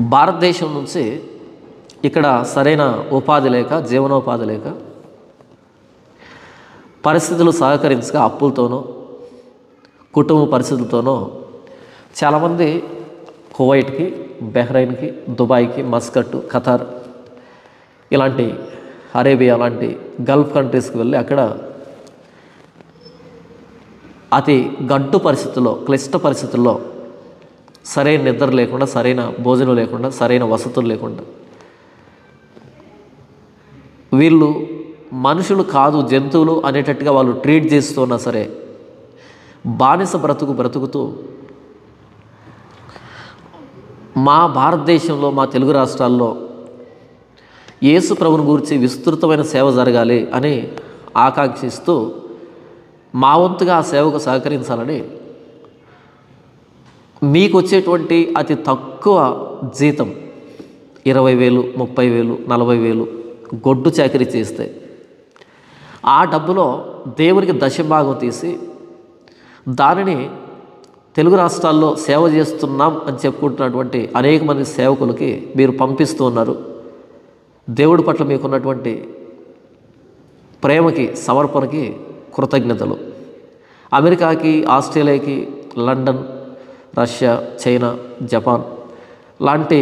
భారతదేశం నుంచి ఇక్కడ సరైన ఉపాధి లేక జీవనోపాధి లేక పరిస్థితులు సహకరించక అప్పులతోనో కుటుంబ పరిస్థితులతోనో చాలామంది కువైట్కి బెహ్రైన్కి దుబాయ్కి మస్కట్ ఖతార్ ఇలాంటి అరేబియా లాంటి గల్ఫ్ కంట్రీస్కి వెళ్ళి అక్కడ అతి గడ్డు పరిస్థితుల్లో క్లిష్ట పరిస్థితుల్లో సరైన నిద్ర లేకుండా సరైన భోజనం లేకుండా సరైన వసతులు లేకుండా వీళ్ళు మనుషులు కాదు జంతువులు అనేటట్టుగా వాళ్ళు ట్రీట్ చేస్తున్నా సరే బానిస బ్రతుకు బ్రతుకుతూ మా భారతదేశంలో మా తెలుగు రాష్ట్రాల్లో యేసు ప్రభుని గురించి విస్తృతమైన సేవ జరగాలి అని ఆకాంక్షిస్తూ మా వంతుగా ఆ సేవకు సహకరించాలని మీకు వచ్చేటువంటి అతి తక్కువ జీతం ఇరవై వేలు ముప్పై వేలు నలభై వేలు గొడ్డు చాకరీ చేస్తే ఆ డబ్బులో దేవునికి దశభాగం తీసి దానిని తెలుగు రాష్ట్రాల్లో సేవ చేస్తున్నాం అని చెప్పుకుంటున్నటువంటి అనేక మంది సేవకులకి మీరు పంపిస్తూ ఉన్నారు దేవుడి పట్ల మీకున్నటువంటి ప్రేమకి సమర్పణకి కృతజ్ఞతలు అమెరికాకి ఆస్ట్రేలియాకి లండన్ రష్యా చైనా జపాన్ లాంటి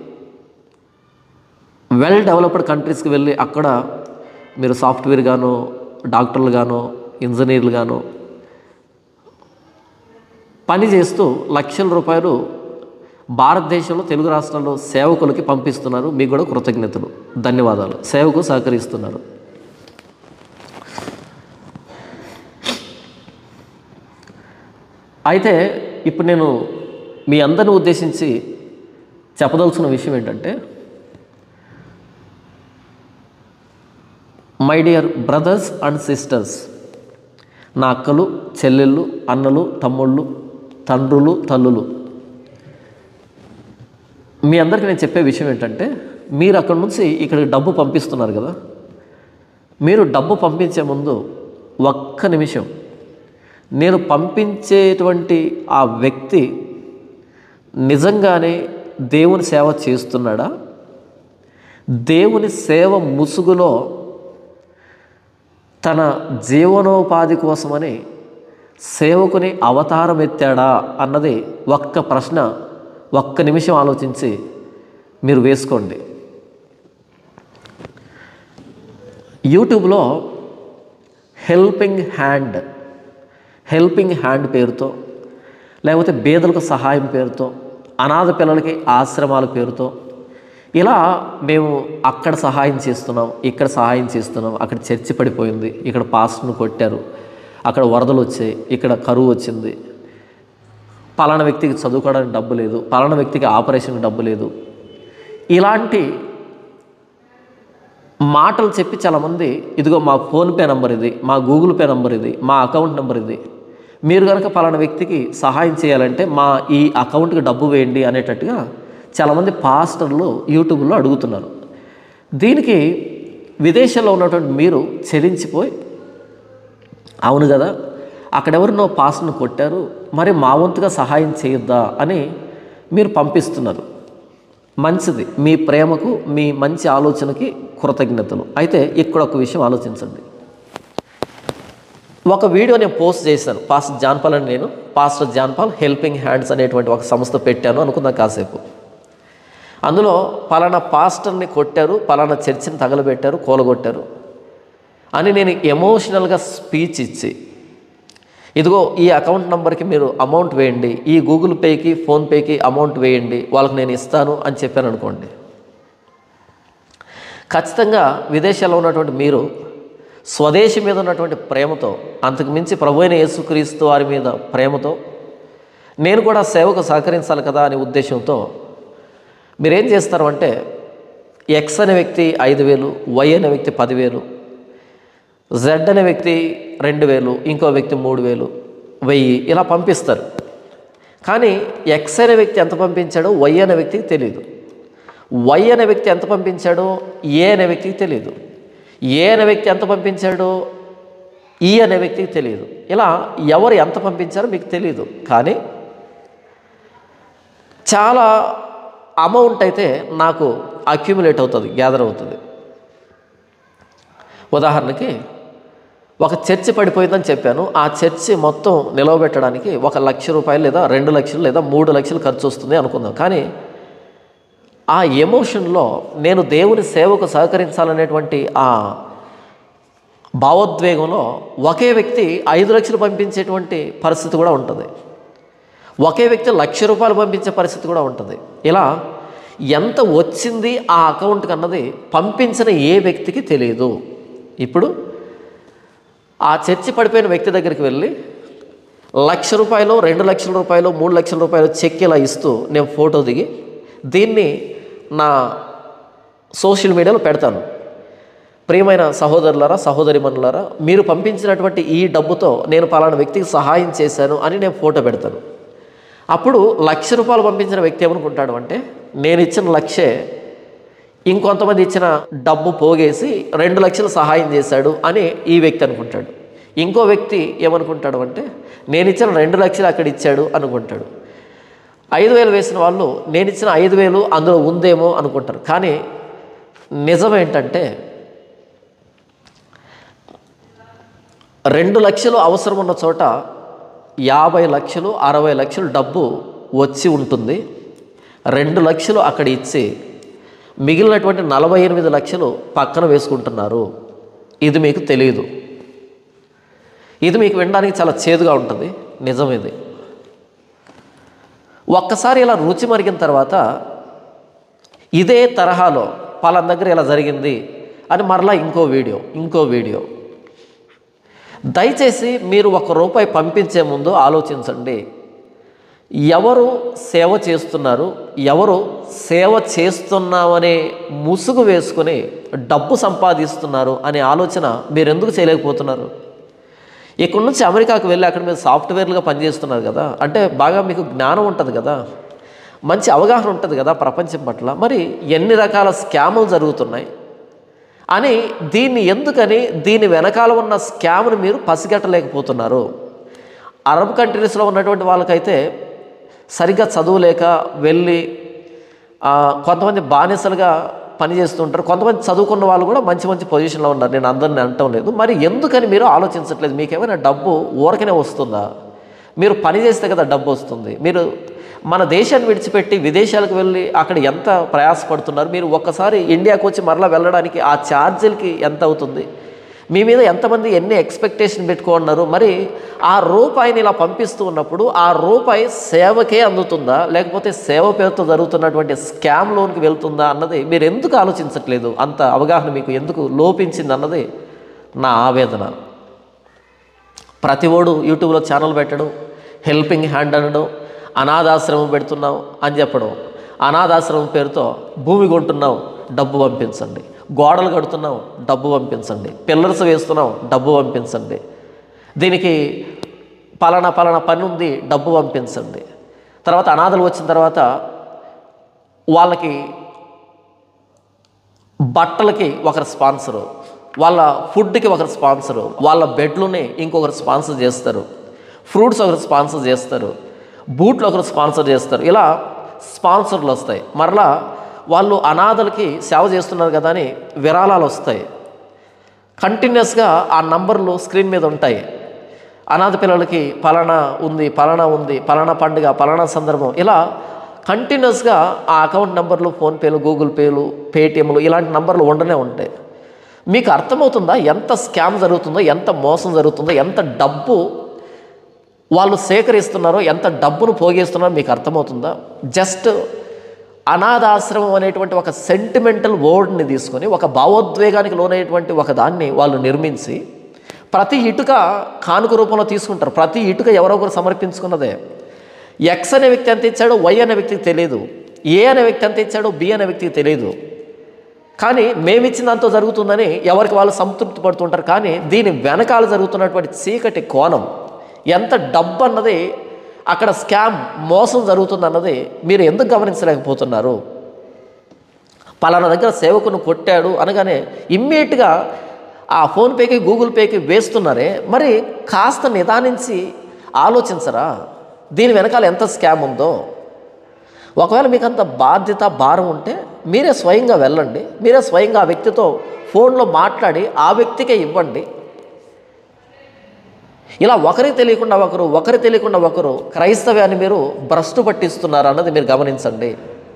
వెల్ డెవలప్డ్ కంట్రీస్కి వెళ్ళి అక్కడ మీరు సాఫ్ట్వేర్ గాను డాక్టర్లు గాను ఇంజనీర్లు గాను పని చేస్తూ లక్షల రూపాయలు భారతదేశంలో తెలుగు రాష్ట్రాల్లో సేవకులకి పంపిస్తున్నారు మీకు కూడా కృతజ్ఞతలు ధన్యవాదాలు సేవకు సహకరిస్తున్నారు అయితే ఇప్పుడు నేను మీ అందరిని ఉద్దేశించి చెప్పదలుచున్న విషయం ఏంటంటే my dear brothers and sisters నా అక్కలు చెల్లెళ్ళు అన్నలు తమ్ముళ్ళు తండ్రులు తల్లులు మీ అందరికీ నేను చెప్పే విషయం ఏంటంటే మీరు అక్కడి నుంచి ఇక్కడికి డబ్బు పంపిస్తున్నారు కదా మీరు డబ్బు పంపించే ముందు ఒక్క నిమిషం నేను పంపించేటువంటి ఆ వ్యక్తి నిజంగానే దేవుని సేవ చేస్తున్నాడా దేవుని సేవ ముసుగులో తన జీవనోపాధి కోసమని సేవకుని అవతారం ఎత్తాడా అన్నది ఒక్క ప్రశ్న ఒక్క నిమిషం ఆలోచించి మీరు వేసుకోండి యూట్యూబ్లో హెల్పింగ్ హ్యాండ్ హెల్పింగ్ హ్యాండ్ పేరుతో లేకపోతే బేదలకు సహాయం పేరుతో అనాథ పిల్లలకి ఆశ్రమాల పేరుతో ఇలా మేము అక్కడ సహాయం చేస్తున్నాం ఇక్కడ సహాయం చేస్తున్నాం అక్కడ చర్చి పడిపోయింది ఇక్కడ పాస్ట్ను కొట్టారు అక్కడ వరదలు వచ్చాయి ఇక్కడ కరువు వచ్చింది పలానా వ్యక్తికి చదువుకోవడానికి డబ్బు లేదు పలానా వ్యక్తికి ఆపరేషన్కి డబ్బు లేదు ఇలాంటి మాటలు చెప్పి చాలామంది ఇదిగో మా ఫోన్పే నంబర్ ఇది మా గూగుల్ పే నంబర్ ఇది మా అకౌంట్ నెంబర్ ఇది మీరు కనుక పలానా వ్యక్తికి సహాయం చేయాలంటే మా ఈ అకౌంట్కి డబ్బు వేయండి అనేటట్టుగా చాలామంది పాస్టర్లు యూట్యూబ్లో అడుగుతున్నారు దీనికి విదేశాల్లో ఉన్నటువంటి మీరు చెలించిపోయి అవును కదా అక్కడెవరినో పాస్ను కొట్టారు మరి మా వంతుగా సహాయం చేయొద్దా అని మీరు పంపిస్తున్నారు మంచిది మీ ప్రేమకు మీ మంచి ఆలోచనకి కృతజ్ఞతలు అయితే ఇక్కడ ఒక విషయం ఆలోచించండి ఒక వీడియో నేను పోస్ట్ చేశాను పాస్టర్ జాన్పాల్ అని నేను పాస్టర్ జాన్పాల్ హెల్పింగ్ హ్యాండ్స్ అనేటువంటి ఒక సంస్థ పెట్టాను అనుకుందాం కాసేపు అందులో పలానా పాస్టర్ని కొట్టారు పలానా చర్చిని తగలబెట్టారు కూలగొట్టారు అని నేను ఎమోషనల్గా స్పీచ్ ఇచ్చి ఇదిగో ఈ అకౌంట్ నెంబర్కి మీరు అమౌంట్ వేయండి ఈ గూగుల్ పేకి ఫోన్పేకి అమౌంట్ వేయండి వాళ్ళకి నేను ఇస్తాను అని చెప్పాను అనుకోండి ఖచ్చితంగా విదేశాల్లో ఉన్నటువంటి మీరు స్వదేశీ మీద ఉన్నటువంటి ప్రేమతో అంతకుమించి ప్రభు అయిన యేసుక్రీస్తు వారి మీద ప్రేమతో నేను కూడా సేవకు సహకరించాలి కదా అనే ఉద్దేశంతో మీరేం చేస్తారు అంటే ఎక్స్ అనే వ్యక్తి ఐదు వేలు వై అనే వ్యక్తి పదివేలు జెడ్ అనే వ్యక్తి రెండు వేలు ఇంకో వ్యక్తి మూడు వేలు వెయ్యి ఇలా పంపిస్తారు కానీ ఎక్స్ అనే వ్యక్తి ఎంత పంపించాడో వై అనే వ్యక్తికి తెలియదు వై అనే వ్యక్తి ఎంత పంపించాడో ఏ అనే వ్యక్తికి తెలియదు ఏ అనే వ్యక్తి ఎంత పంపించాడో ఈ అనే వ్యక్తికి తెలియదు ఇలా ఎవరు ఎంత పంపించారో మీకు తెలియదు కానీ చాలా అమౌంట్ అయితే నాకు అక్యుములేట్ అవుతుంది గ్యాదర్ అవుతుంది ఉదాహరణకి ఒక చర్చి పడిపోయిందని చెప్పాను ఆ చర్చి మొత్తం నిలవబెట్టడానికి ఒక లక్ష రూపాయలు లేదా రెండు లక్షలు లేదా మూడు లక్షలు ఖర్చు వస్తుంది అనుకుందాం కానీ ఆ ఎమోషన్లో నేను దేవుని సేవకు సహకరించాలనేటువంటి ఆ భావోద్వేగంలో ఒకే వ్యక్తి ఐదు లక్షలు పంపించేటువంటి పరిస్థితి కూడా ఉంటుంది ఒకే వ్యక్తి లక్ష రూపాయలు పంపించే పరిస్థితి కూడా ఉంటుంది ఇలా ఎంత వచ్చింది ఆ అకౌంట్కి అన్నది పంపించిన ఏ వ్యక్తికి తెలియదు ఇప్పుడు ఆ చర్చి పడిపోయిన వ్యక్తి దగ్గరికి వెళ్ళి లక్ష రూపాయలు రెండు లక్షల రూపాయలు మూడు లక్షల రూపాయలు చెక్ ఇలా ఇస్తూ నేను ఫోటో దిగి దీన్ని నా సోషల్ మీడియాలో పెడతాను ప్రియమైన సహోదరులారా సహోదరిమణులారా మీరు పంపించినటువంటి ఈ డబ్బుతో నేను పలానా వ్యక్తికి సహాయం చేశాను అని నేను ఫోటో పెడతాను అప్పుడు లక్ష రూపాయలు పంపించిన వ్యక్తి ఏమనుకుంటాడు అంటే నేను ఇచ్చిన లక్షే ఇంకొంతమంది ఇచ్చిన డబ్బు పోగేసి రెండు లక్షలు సహాయం చేశాడు అని ఈ వ్యక్తి అనుకుంటాడు ఇంకో వ్యక్తి ఏమనుకుంటాడు అంటే నేను ఇచ్చిన రెండు లక్షలు అక్కడ ఇచ్చాడు అనుకుంటాడు ఐదు వేలు వేసిన వాళ్ళు నేను ఇచ్చిన ఐదు వేలు అందులో ఉందేమో అనుకుంటారు కానీ నిజం ఏంటంటే రెండు లక్షలు అవసరం ఉన్న చోట యాభై లక్షలు అరవై లక్షలు డబ్బు వచ్చి ఉంటుంది రెండు లక్షలు అక్కడ ఇచ్చి మిగిలినటువంటి నలభై ఎనిమిది లక్షలు పక్కన వేసుకుంటున్నారు ఇది మీకు తెలియదు ఇది మీకు వినడానికి చాలా చేదుగా ఉంటుంది నిజం ఇది ఒక్కసారి ఇలా రుచి మరిగిన తర్వాత ఇదే తరహాలో పలాన దగ్గర ఇలా జరిగింది అని మరలా ఇంకో వీడియో ఇంకో వీడియో దయచేసి మీరు ఒక రూపాయి పంపించే ముందు ఆలోచించండి ఎవరు సేవ చేస్తున్నారు ఎవరు సేవ చేస్తున్నామనే ముసుగు వేసుకుని డబ్బు సంపాదిస్తున్నారు అనే ఆలోచన మీరు ఎందుకు చేయలేకపోతున్నారు ఇక్కడ నుంచి అమెరికాకు వెళ్ళి అక్కడ మీరు సాఫ్ట్వేర్లుగా పనిచేస్తున్నారు కదా అంటే బాగా మీకు జ్ఞానం ఉంటుంది కదా మంచి అవగాహన ఉంటుంది కదా ప్రపంచం పట్ల మరి ఎన్ని రకాల స్కాములు జరుగుతున్నాయి అని దీన్ని ఎందుకని దీని వెనకాల ఉన్న స్కామ్ను మీరు పసిగట్టలేకపోతున్నారు అరబ్ కంట్రీస్లో ఉన్నటువంటి వాళ్ళకైతే సరిగ్గా చదువులేక వెళ్ళి ఆ, కొంతమంది బానిసలుగా పనిచేస్తుంటారు కొంతమంది చదువుకున్న వాళ్ళు కూడా మంచి మంచి పొజిషన్లో ఉన్నారు నేను అందరిని అనటం లేదు మరి ఎందుకని మీరు ఆలోచించట్లేదు మీకు ఏమైనా డబ్బు ఊరకనే వస్తుందా మీరు పని చేస్తే కదా డబ్బు వస్తుంది మీరు మన దేశాన్ని విడిచిపెట్టి విదేశాలకు వెళ్ళి అక్కడ ఎంత ప్రయాసపడుతున్నారు మీరు ఒక్కసారి ఇండియాకు వచ్చి మరలా వెళ్ళడానికి ఆ ఛార్జీలకి ఎంత అవుతుంది మీ మీద ఎంతమంది ఎన్ని ఎక్స్పెక్టేషన్ పెట్టుకున్నారు మరి ఆ రూపాయిని ఇలా పంపిస్తూ ఉన్నప్పుడు ఆ రూపాయి సేవకే అందుతుందా లేకపోతే సేవ పేరుతో జరుగుతున్నటువంటి స్కామ్ లోన్కి వెళ్తుందా అన్నది మీరు ఎందుకు ఆలోచించట్లేదు అంత అవగాహన మీకు ఎందుకు లోపించింది అన్నది నా ఆవేదన ప్రతి ఓడు యూట్యూబ్లో ఛానల్ పెట్టడం హెల్పింగ్ హ్యాండ్ అనడం అనాథాశ్రమం పెడుతున్నాం అని చెప్పడం అనాథాశ్రమం పేరుతో భూమి కొంటున్నాం డబ్బు పంపించండి గోడలు కడుతున్నాం డబ్బు పంపించండి పిల్లర్స్ వేస్తున్నాం డబ్బు పంపించండి దీనికి పలానా పలానా పని ఉంది డబ్బు పంపించండి తర్వాత అనాథలు వచ్చిన తర్వాత వాళ్ళకి బట్టలకి ఒకరు స్పాన్సరు వాళ్ళ ఫుడ్కి ఒకరు స్పాన్సరు వాళ్ళ బెడ్లుని ఇంకొకరు స్పాన్సర్ చేస్తారు ఫ్రూట్స్ ఒకరు స్పాన్సర్ చేస్తారు బూట్లు ఒకరు స్పాన్సర్ చేస్తారు ఇలా స్పాన్సర్లు వస్తాయి మరలా వాళ్ళు అనాథలకి సేవ చేస్తున్నారు కదా అని విరాళాలు వస్తాయి కంటిన్యూస్గా ఆ నంబర్లు స్క్రీన్ మీద ఉంటాయి అనాథ పిల్లలకి పలానా ఉంది పలానా ఉంది పలానా పండుగ పలానా సందర్భం ఇలా కంటిన్యూస్గా ఆ అకౌంట్ నెంబర్లు ఫోన్పేలు గూగుల్ పేలు పేటిఎంలు ఇలాంటి నంబర్లు ఉండనే ఉంటాయి మీకు అర్థమవుతుందా ఎంత స్కామ్ జరుగుతుందో ఎంత మోసం జరుగుతుందో ఎంత డబ్బు వాళ్ళు సేకరిస్తున్నారో ఎంత డబ్బును పోగేస్తున్నారో మీకు అర్థమవుతుందా జస్ట్ అనాథాశ్రమం అనేటువంటి ఒక సెంటిమెంటల్ వర్డ్ని తీసుకొని ఒక భావోద్వేగానికి లోనైనటువంటి ఒక దాన్ని వాళ్ళు నిర్మించి ప్రతి ఇటుక కానుక రూపంలో తీసుకుంటారు ప్రతి ఇటుక ఎవరో ఒకరు సమర్పించుకున్నదే ఎక్స్ అనే వ్యక్తి ఎంత ఇచ్చాడో వై అనే వ్యక్తికి తెలియదు ఏ అనే వ్యక్తి ఎంత ఇచ్చాడో బి అనే వ్యక్తికి తెలియదు కానీ మేమిచ్చిన దాంతో జరుగుతుందని ఎవరికి వాళ్ళు సంతృప్తి పడుతుంటారు కానీ దీని వెనకాల జరుగుతున్నటువంటి చీకటి కోణం ఎంత డబ్బు అన్నది అక్కడ స్కామ్ మోసం జరుగుతుంది అన్నది మీరు ఎందుకు గమనించలేకపోతున్నారు పలానా దగ్గర సేవకును కొట్టాడు అనగానే ఇమ్మీడియట్గా ఆ ఫోన్పేకి గూగుల్ పేకి వేస్తున్నారే మరి కాస్త నిదానించి ఆలోచించరా దీని వెనకాల ఎంత స్కామ్ ఉందో ఒకవేళ మీకు అంత బాధ్యత భారం ఉంటే మీరే స్వయంగా వెళ్ళండి మీరే స్వయంగా ఆ వ్యక్తితో ఫోన్లో మాట్లాడి ఆ వ్యక్తికే ఇవ్వండి ఇలా ఒకరికి తెలియకుండా ఒకరు ఒకరి తెలియకుండా ఒకరు క్రైస్తవ్యాన్ని మీరు భ్రష్టు పట్టిస్తున్నారు అన్నది మీరు గమనించండి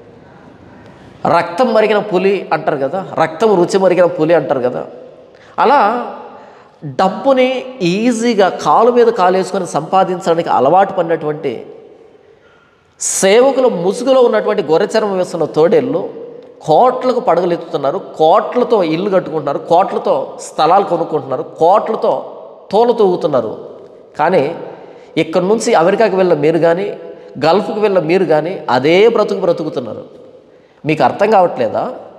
రక్తం మరిగిన పులి అంటారు కదా రక్తం రుచి మరిగిన పులి అంటారు కదా అలా డబ్బుని ఈజీగా కాలు మీద కాలు వేసుకొని సంపాదించడానికి అలవాటు పడినటువంటి సేవకుల ముసుగులో ఉన్నటువంటి గొర్రెచరం వేస్తున్న తోడేళ్ళు కోట్లకు పడగలెత్తుతున్నారు కోట్లతో ఇల్లు కట్టుకుంటున్నారు కోట్లతో స్థలాలు కొనుక్కుంటున్నారు కోట్లతో తోలు తూగుతున్నారు కానీ ఇక్కడి నుంచి అమెరికాకి వెళ్ళిన మీరు కానీ గల్ఫ్కి వెళ్ళిన మీరు కానీ అదే బ్రతుకు బ్రతుకుతున్నారు మీకు అర్థం కావట్లేదా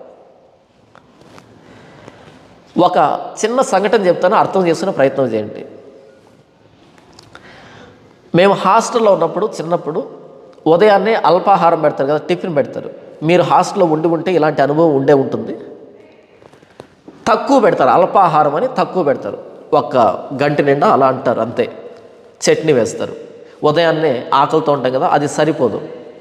ఒక చిన్న సంఘటన చెప్తాను అర్థం చేసుకునే ప్రయత్నం చేయండి మేము హాస్టల్లో ఉన్నప్పుడు చిన్నప్పుడు ఉదయాన్నే అల్పాహారం పెడతారు కదా టిఫిన్ పెడతారు మీరు హాస్టల్లో ఉండి ఉంటే ఇలాంటి అనుభవం ఉండే ఉంటుంది తక్కువ పెడతారు అల్పాహారం అని తక్కువ పెడతారు ఒక గంట నిండా అలా అంటారు అంతే చట్నీ వేస్తారు ఉదయాన్నే ఆకలితో ఉంటాం కదా అది సరిపోదు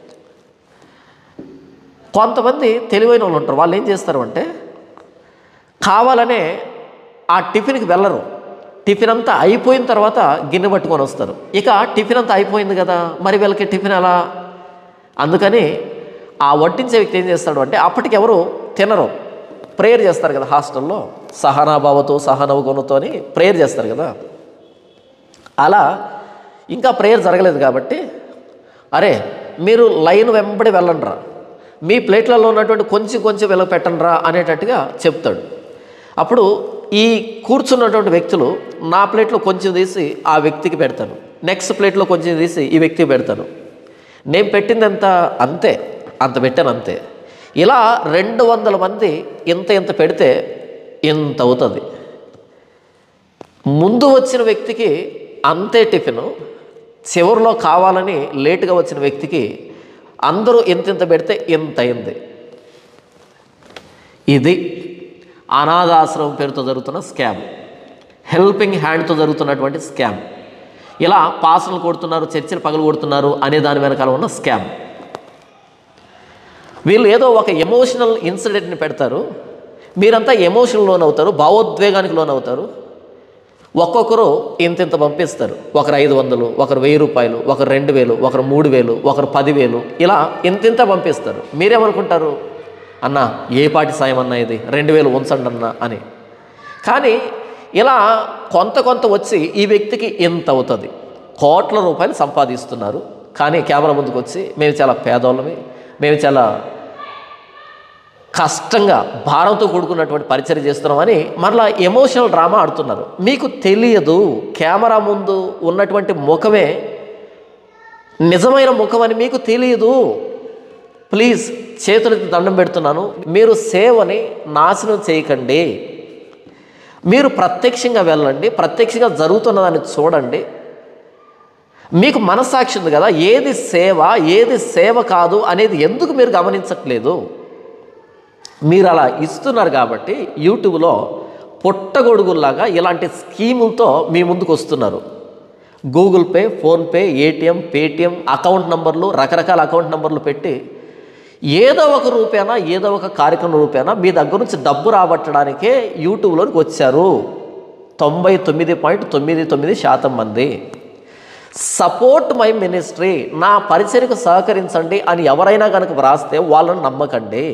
కొంతమంది తెలివైన వాళ్ళు ఉంటారు వాళ్ళు ఏం చేస్తారు అంటే కావాలనే ఆ టిఫిన్కి వెళ్ళరు టిఫిన్ అంతా అయిపోయిన తర్వాత గిన్నె పట్టుకొని వస్తారు ఇక టిఫిన్ అంతా అయిపోయింది కదా మరి వీళ్ళకి టిఫిన్ ఎలా అందుకని ఆ వడ్డించే వ్యక్తి ఏం చేస్తాడు అంటే అప్పటికి ఎవరు తినరు ప్రేయర్ చేస్తారు కదా హాస్టల్లో సహనాభావతో సహనవగుణతో అని ప్రేయర్ చేస్తారు కదా అలా ఇంకా ప్రేయర్ జరగలేదు కాబట్టి అరే మీరు లైన్ వెంబడి వెళ్ళండిరా మీ ప్లేట్లలో ఉన్నటువంటి కొంచెం కొంచెం వెల పెట్టండిరా అనేటట్టుగా చెప్తాడు అప్పుడు ఈ కూర్చున్నటువంటి వ్యక్తులు నా ప్లేట్లో కొంచెం తీసి ఆ వ్యక్తికి పెడతాను నెక్స్ట్ ప్లేట్లో కొంచెం తీసి ఈ వ్యక్తికి పెడతాను నేను పెట్టింది ఎంత అంతే అంత పెట్టాను అంతే ఇలా రెండు వందల మంది ఇంత ఇంత పెడితే ఇంత అవుతుంది ముందు వచ్చిన వ్యక్తికి అంతే టిఫిను చివరిలో కావాలని లేటుగా వచ్చిన వ్యక్తికి అందరూ ఇంత ఇంత పెడితే ఇంత అయింది ఇది అనాథాశ్రమం పేరుతో జరుగుతున్న స్కామ్ హెల్పింగ్ హ్యాండ్తో జరుగుతున్నటువంటి స్కామ్ ఇలా పాసలు కొడుతున్నారు చర్చలు పగలు కొడుతున్నారు అనే దాని వెనకాల ఉన్న స్కామ్ వీళ్ళు ఏదో ఒక ఎమోషనల్ ఇన్సిడెంట్ని పెడతారు మీరంతా ఎమోషన్ లోన్ అవుతారు భావోద్వేగానికి లోన్ అవుతారు ఒక్కొక్కరు ఇంత ఇంత పంపిస్తారు ఒకరు ఐదు వందలు ఒకరు వెయ్యి రూపాయలు ఒకరు రెండు వేలు ఒకరు మూడు వేలు ఒకరు పదివేలు ఇలా ఇంత ఇంత పంపిస్తారు మీరేమనుకుంటారు అన్న ఏ పాటి సాయం అన్న ఇది రెండు వేలు ఉంచండి అన్న అని కానీ ఇలా కొంత కొంత వచ్చి ఈ వ్యక్తికి ఇంత అవుతుంది కోట్ల రూపాయలు సంపాదిస్తున్నారు కానీ కెమెరా ముందుకు వచ్చి మేము చాలా పేదోళ్ళమి మేము చాలా కష్టంగా భారంతో కూడుకున్నటువంటి పరిచయం చేస్తున్నామని మరలా ఎమోషనల్ డ్రామా ఆడుతున్నారు మీకు తెలియదు కెమెరా ముందు ఉన్నటువంటి ముఖమే నిజమైన ముఖం అని మీకు తెలియదు ప్లీజ్ చేతులకి దండం పెడుతున్నాను మీరు సేవని నాశనం చేయకండి మీరు ప్రత్యక్షంగా వెళ్ళండి ప్రత్యక్షంగా జరుగుతున్నదాన్ని చూడండి మీకు మనస్సాక్షి ఉంది కదా ఏది సేవ ఏది సేవ కాదు అనేది ఎందుకు మీరు గమనించట్లేదు మీరు అలా ఇస్తున్నారు కాబట్టి యూట్యూబ్లో పుట్టగొడుగుల్లాగా ఇలాంటి స్కీములతో మీ ముందుకు వస్తున్నారు Google Pay PhonePe ATM Paytm account నంబర్లు రకరకాల అకౌంట్ నంబర్లు పెట్టి ఏదో ఒక రూపేనా ఏదో ఒక కార్యక్రమం రూపేనా మీ దగ్గర నుంచి డబ్బు రాబట్టడానికే యూట్యూబ్లోకి వచ్చారు తొంభై తొమ్మిది పాయింట్ తొమ్మిది తొమ్మిది శాతం మంది సపోర్ట్ మై మినిస్ట్రీ నా పరిచర్యకు సహకరించండి అని ఎవరైనా కనుక వ్రాస్తే వాళ్ళని నమ్మకండి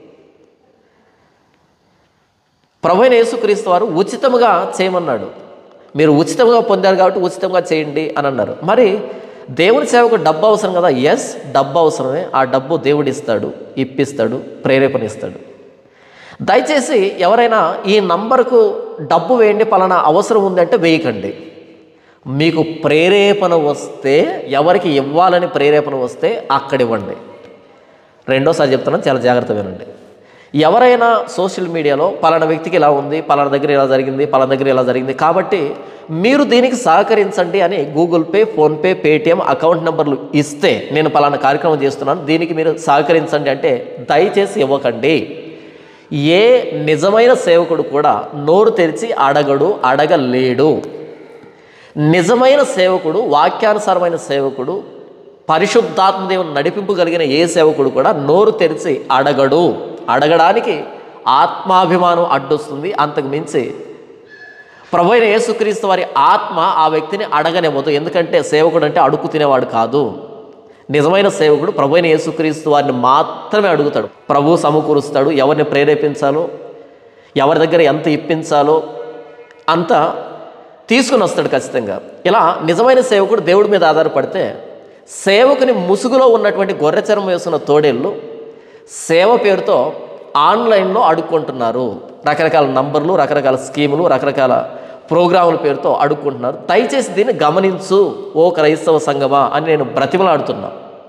ప్రభుైన యేసుక్రీస్తు వారు ఉచితముగా చేయమన్నాడు మీరు ఉచితంగా పొందారు కాబట్టి ఉచితంగా చేయండి అని అన్నారు మరి దేవుని సేవకు డబ్బు అవసరం కదా ఎస్ డబ్బు అవసరమే ఆ డబ్బు దేవుడు ఇస్తాడు ఇప్పిస్తాడు ప్రేరేపణ ఇస్తాడు దయచేసి ఎవరైనా ఈ నంబర్కు డబ్బు వేయండి పలానా అవసరం ఉంది అంటే వేయకండి మీకు ప్రేరేపణ వస్తే ఎవరికి ఇవ్వాలని ప్రేరేపణ వస్తే అక్కడ ఇవ్వండి రెండోసారి చెప్తున్నాను చాలా జాగ్రత్త వినండి ఎవరైనా సోషల్ మీడియాలో పలానా వ్యక్తికి ఇలా ఉంది పలానా దగ్గర ఇలా జరిగింది పలానా దగ్గర ఇలా జరిగింది కాబట్టి మీరు దీనికి సహకరించండి అని Google Pay PhonePe Paytm account నెంబర్లు ఇస్తే నేను పలానా కార్యక్రమం చేస్తున్నాను దీనికి మీరు సహకరించండి అంటే దయచేసి ఇవ్వకండి ఏ నిజమైన సేవకుడు కూడా నోరు తెరిచి అడగడు అడగలేడు నిజమైన సేవకుడు వాక్యానుసారమైన సేవకుడు పరిశుద్ధాత్మదేవుని నడిపింపు కలిగిన ఏ సేవకుడు కూడా నోరు తెరిచి అడగడు అడగడానికి ఆత్మాభిమానం అడ్డొస్తుంది అంతకు మించి ప్రభు అయిన యేసుక్రీస్తు వారి ఆత్మ ఆ వ్యక్తిని అడగనివ్వదు ఎందుకంటే సేవకుడు అంటే అడుగు తినేవాడు కాదు నిజమైన సేవకుడు ప్రభు అయిన యేసుక్రీస్తు వారిని మాత్రమే అడుగుతాడు ప్రభు సమకూరుస్తాడు ఎవరిని ప్రేరేపించాలో ఎవరి దగ్గర ఎంత ఇప్పించాలో అంత తీసుకుని వస్తాడు ఖచ్చితంగా ఇలా నిజమైన సేవకుడు దేవుడి మీద ఆధారపడితే సేవకుని ముసుగులో ఉన్నటువంటి గొర్రెచరం వేసుకున్న తోడేళ్ళు సేవ పేరుతో ఆన్లైన్లో అడుక్కుంటున్నారు రకరకాల నంబర్లు రకరకాల స్కీములు రకరకాల ప్రోగ్రాముల పేరుతో అడుక్కుంటున్నారు దయచేసి దీన్ని గమనించు ఓ క్రైస్తవ సంఘమా అని నేను బ్రతిమలాడుతున్నా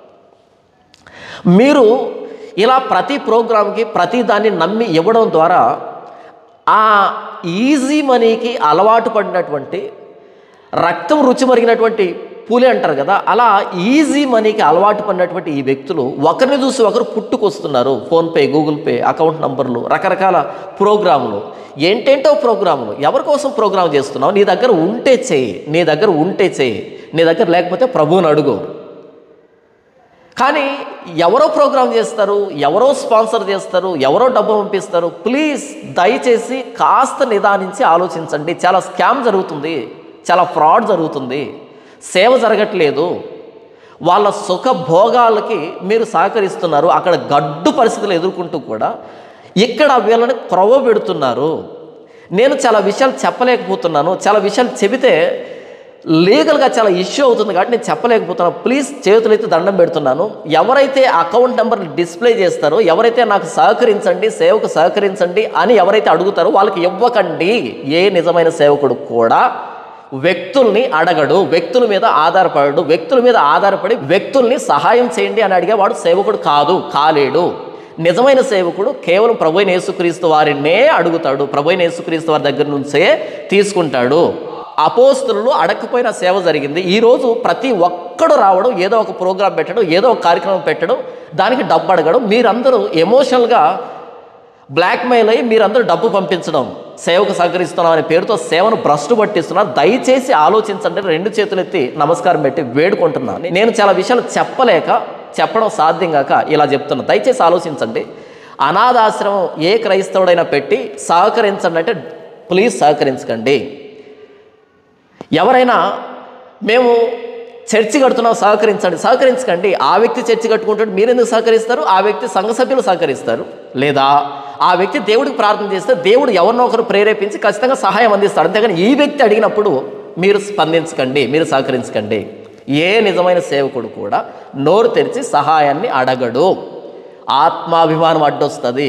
మీరు ఇలా ప్రతి ప్రోగ్రాంకి ప్రతి దాన్ని నమ్మి ఇవ్వడం ద్వారా ఆ ఈజీ మనీకి అలవాటు పడినటువంటి రక్తం రుచి మరిగినటువంటి పూలే అంటారు కదా అలా ఈజీ మనీకి అలవాటు పడినటువంటి ఈ వ్యక్తులు ఒకరిని చూసి ఒకరు పుట్టుకొస్తున్నారు ఫోన్పే గూగుల్ పే అకౌంట్ నంబర్లు రకరకాల ప్రోగ్రాములు ఏంటేంటో ప్రోగ్రాములు ఎవరి కోసం ప్రోగ్రామ్ చేస్తున్నావు నీ దగ్గర ఉంటే చేయి నీ దగ్గర ఉంటే చేయి నీ దగ్గర లేకపోతే ప్రభువుని అడుగు కానీ ఎవరో ప్రోగ్రామ్ చేస్తారు ఎవరో స్పాన్సర్ చేస్తారు ఎవరో డబ్బు పంపిస్తారు ప్లీజ్ దయచేసి కాస్త నిదానించి ఆలోచించండి చాలా స్కామ్ జరుగుతుంది చాలా ఫ్రాడ్ జరుగుతుంది సేవ జరగట్లేదు వాళ్ళ సుఖ భోగాలకి మీరు సహకరిస్తున్నారు అక్కడ గడ్డు పరిస్థితులు ఎదుర్కొంటూ కూడా ఇక్కడ వీళ్ళని క్రొవ్వ పెడుతున్నారు నేను చాలా విషయాలు చెప్పలేకపోతున్నాను చాలా విషయాలు చెబితే లీగల్గా చాలా ఇష్యూ అవుతుంది కాబట్టి నేను చెప్పలేకపోతున్నాను ప్లీజ్ చేతులైతే దండం పెడుతున్నాను ఎవరైతే అకౌంట్ నెంబర్ డిస్ప్లే చేస్తారో ఎవరైతే నాకు సహకరించండి సేవకు సహకరించండి అని ఎవరైతే అడుగుతారో వాళ్ళకి ఇవ్వకండి ఏ నిజమైన సేవకుడు కూడా వ్యక్తుల్ని అడగడు వ్యక్తుల మీద ఆధారపడడు వ్యక్తుల మీద ఆధారపడి వ్యక్తుల్ని సహాయం చేయండి అని అడిగేవాడు సేవకుడు కాదు కాలేడు నిజమైన సేవకుడు కేవలం ప్రభు యేసుక్రీస్తు వారినే అడుగుతాడు ప్రభు యేసుక్రీస్తు వారి దగ్గర నుంచే తీసుకుంటాడు అపోస్తులు అడగకపోయిన సేవ జరిగింది ఈరోజు ప్రతి ఒక్కడు రావడం ఏదో ఒక ప్రోగ్రాం పెట్టడం ఏదో ఒక కార్యక్రమం పెట్టడం దానికి డబ్బు అడగడం మీరందరూ ఎమోషనల్గా బ్లాక్మెయిల్ అయ్యి మీరందరూ డబ్బు పంపించడం సేవకు సహకరిస్తున్నాం అనే పేరుతో సేవను భ్రష్టు పట్టిస్తున్నారు దయచేసి ఆలోచించండి రెండు చేతులు ఎత్తి నమస్కారం పెట్టి వేడుకుంటున్నాను నేను చాలా విషయాలు చెప్పలేక చెప్పడం సాధ్యం కాక ఇలా చెప్తున్నా దయచేసి ఆలోచించండి అనాథాశ్రమం ఏ క్రైస్తవుడైనా పెట్టి సహకరించండి అంటే ప్లీజ్ సహకరించకండి ఎవరైనా మేము చర్చి కడుతున్నాం సహకరించండి సహకరించకండి ఆ వ్యక్తి చర్చి కట్టుకుంటాడు మీరు ఎందుకు సహకరిస్తారు ఆ వ్యక్తి సంఘ సభ్యులు సహకరిస్తారు లేదా ఆ వ్యక్తి దేవుడికి ప్రార్థన చేస్తే దేవుడు ఎవరినో ఒకరు ప్రేరేపించి ఖచ్చితంగా సహాయం అందిస్తాడు అంతేగాని ఈ వ్యక్తి అడిగినప్పుడు మీరు స్పందించకండి మీరు సహకరించకండి ఏ నిజమైన సేవకుడు కూడా నోరు తెరిచి సహాయాన్ని అడగడు ఆత్మాభిమానం అడ్డొస్తుంది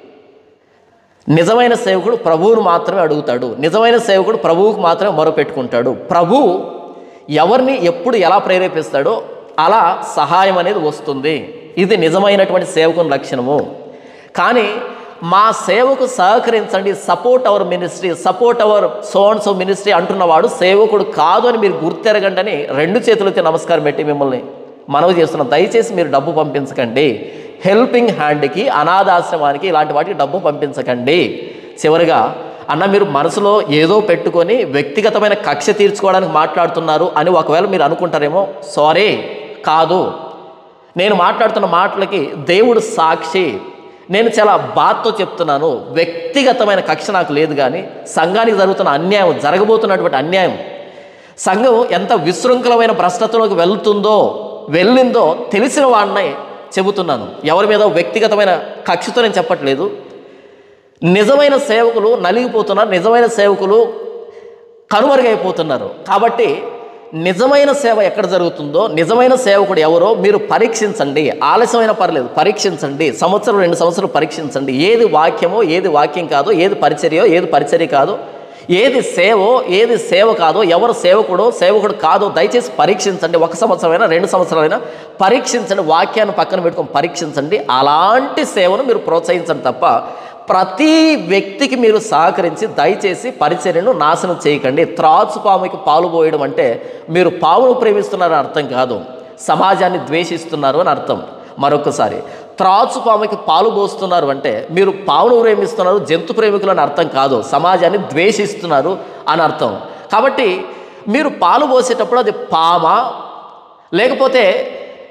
నిజమైన సేవకుడు ప్రభువును మాత్రమే అడుగుతాడు నిజమైన సేవకుడు ప్రభువుకు మాత్రమే మొరపెట్టుకుంటాడు ప్రభు ఎవరిని ఎప్పుడు ఎలా ప్రేరేపిస్తాడో అలా సహాయం అనేది వస్తుంది ఇది నిజమైనటువంటి సేవకుని లక్షణము కానీ మా సేవకు సహకరించండి support our ministry support our son so ministry అంటున్నవాడు సేవకుడు కాదు అని మీరు గుర్తెరగండి అని రెండు చేతులతో నమస్కారం పెట్టి మిమ్మల్ని మనవి చేస్తున్నాం దయచేసి మీరు డబ్బు పంపించకండి హెల్పింగ్ హ్యాండ్కి అనాథాశ్రమానికి ఇలాంటి వాటికి డబ్బు పంపించకండి చివరిగా అన్న మీరు మనసులో ఏదో పెట్టుకొని వ్యక్తిగతమైన కక్ష తీర్చుకోవడానికి మాట్లాడుతున్నారు అని ఒకవేళ మీరు అనుకుంటారేమో సారీ కాదు నేను మాట్లాడుతున్న మాటలకి దేవుడు సాక్షి నేను చాలా బాధతో చెప్తున్నాను వ్యక్తిగతమైన కక్ష నాకు లేదు కానీ సంఘానికి జరుగుతున్న అన్యాయం జరగబోతున్నటువంటి అన్యాయం సంఘం ఎంత విశృంఖలమైన భ్రష్టతలోకి వెళ్తుందో వెళ్ళిందో తెలిసిన వాడిని చెబుతున్నాను ఎవరి మీద వ్యక్తిగతమైన కక్షతో నేను చెప్పట్లేదు నిజమైన సేవకులు నలిగిపోతున్నారు నిజమైన సేవకులు కనుమరుగైపోతున్నారు కాబట్టి నిజమైన సేవ ఎక్కడ జరుగుతుందో నిజమైన సేవకుడు ఎవరో మీరు పరీక్షించండి ఆలస్యమైన పర్లేదు పరీక్షించండి సంవత్సరం రెండు సంవత్సరాలు పరీక్షించండి ఏది వాక్యమో ఏది వాక్యం కాదో ఏది పరిచర్యో ఏది పరిచర్య కాదో ఏది సేవో ఏది సేవ కాదో ఎవరు సేవకుడో సేవకుడు కాదో దయచేసి పరీక్షించండి ఒక సంవత్సరమైనా రెండు సంవత్సరాలైనా పరీక్షించండి వాక్యాన్ని పక్కన పెట్టుకొని పరీక్షించండి అలాంటి సేవను మీరు ప్రోత్సహించండి తప్ప ప్రతి వ్యక్తికి మీరు సహకరించి దయచేసి పరిచర్యను నాశనం చేయకండి త్రాచు పాముకి పాలు పోయడం అంటే మీరు పామును ప్రేమిస్తున్నారని అర్థం కాదు సమాజాన్ని ద్వేషిస్తున్నారు అని అర్థం మరొకసారి త్రాచు పాముకి పాలు పోస్తున్నారు అంటే మీరు పామును ప్రేమిస్తున్నారు జంతు ప్రేమికులు అని అర్థం కాదు సమాజాన్ని ద్వేషిస్తున్నారు అని అర్థం కాబట్టి మీరు పాలు పోసేటప్పుడు అది పామ లేకపోతే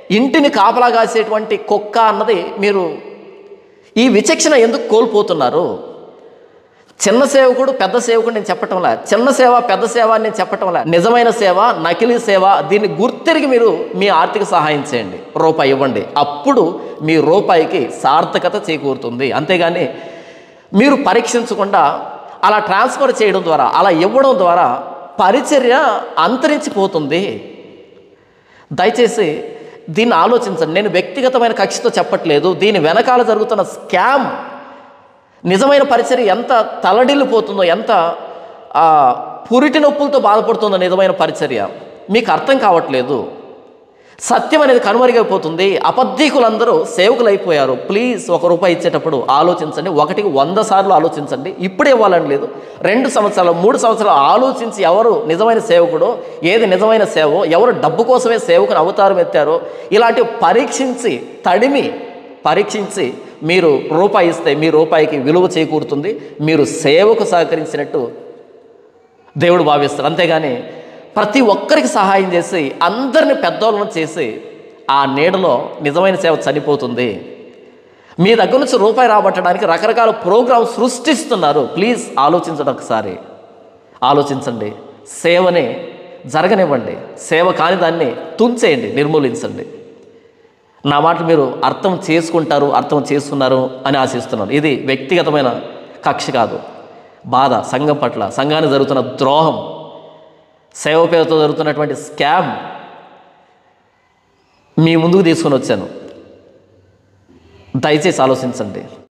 ఇంటిని కాపలా కాసేటువంటి కుక్క అన్నది మీరు ఈ విచక్షణ ఎందుకు కోల్పోతున్నారు చిన్న సేవకుడు పెద్ద సేవకుడు నేను చెప్పటంలా చిన్న సేవ పెద్ద సేవ అని నేను చెప్పటంలా నిజమైన సేవ నకిలీ సేవ దీన్ని గుర్తిరిగి మీరు మీ ఆర్థిక సహాయం చేయండి రూపాయి ఇవ్వండి అప్పుడు మీ రూపాయికి సార్థకత చేకూరుతుంది అంతేగాని మీరు పరీక్షించకుండా అలా ట్రాన్స్ఫర్ చేయడం ద్వారా అలా ఇవ్వడం ద్వారా పరిచర్య అంతరించిపోతుంది దయచేసి దీన్ని ఆలోచించండి నేను వ్యక్తిగతమైన కక్షతో చెప్పట్లేదు దీని వెనకాల జరుగుతున్న స్కామ్ నిజమైన పరిచర్య ఎంత తలడిల్లిపోతుందో ఎంత ఆ, పురిటి నొప్పులతో బాధపడుతుందో నిజమైన పరిచర్య మీకు అర్థం కావట్లేదు సత్యం అనేది కనుమరుగైపోతుంది అబద్ధీకులందరూ సేవకులు అయిపోయారు ప్లీజ్ ఒక రూపాయి ఇచ్చేటప్పుడు ఆలోచించండి ఒకటికి వంద సార్లు ఆలోచించండి ఇప్పుడే ఇవ్వాలని లేదు రెండు సంవత్సరాలు మూడు సంవత్సరాలు ఆలోచించి ఎవరు నిజమైన సేవకుడో ఏది నిజమైన సేవో ఎవరు డబ్బు కోసమే సేవకుని అవతారం ఎత్తారో ఇలాంటివి పరీక్షించి తడిమి పరీక్షించి మీరు రూపాయి ఇస్తే మీ రూపాయికి విలువ చేకూరుతుంది మీరు సేవకు సహకరించినట్టు దేవుడు భావిస్తాడు అంతేగాని ప్రతి ఒక్కరికి సహాయం చేసి అందరిని పెద్దోళ్ళను చేసి ఆ నీడలో నిజమైన సేవ చనిపోతుంది మీ దగ్గర నుంచి రూపాయి రాబట్టడానికి రకరకాల ప్రోగ్రామ్ సృష్టిస్తున్నారు ప్లీజ్ ఆలోచించండి ఒకసారి ఆలోచించండి సేవని జరగనివ్వండి సేవ కాని దాన్ని తుంచేయండి నిర్మూలించండి నా మాట మీరు అర్థం చేసుకుంటారు అర్థం చేసుకున్నారు అని ఆశిస్తున్నాను ఇది వ్యక్తిగతమైన కక్ష కాదు బాధ సంఘం పట్ల సంఘానికి జరుగుతున్న ద్రోహం సేవ పేరుతో జరుగుతున్నటువంటి స్కామ్ మీ ముందుకు తీసుకొని వచ్చాను దయచేసి ఆలోచించండి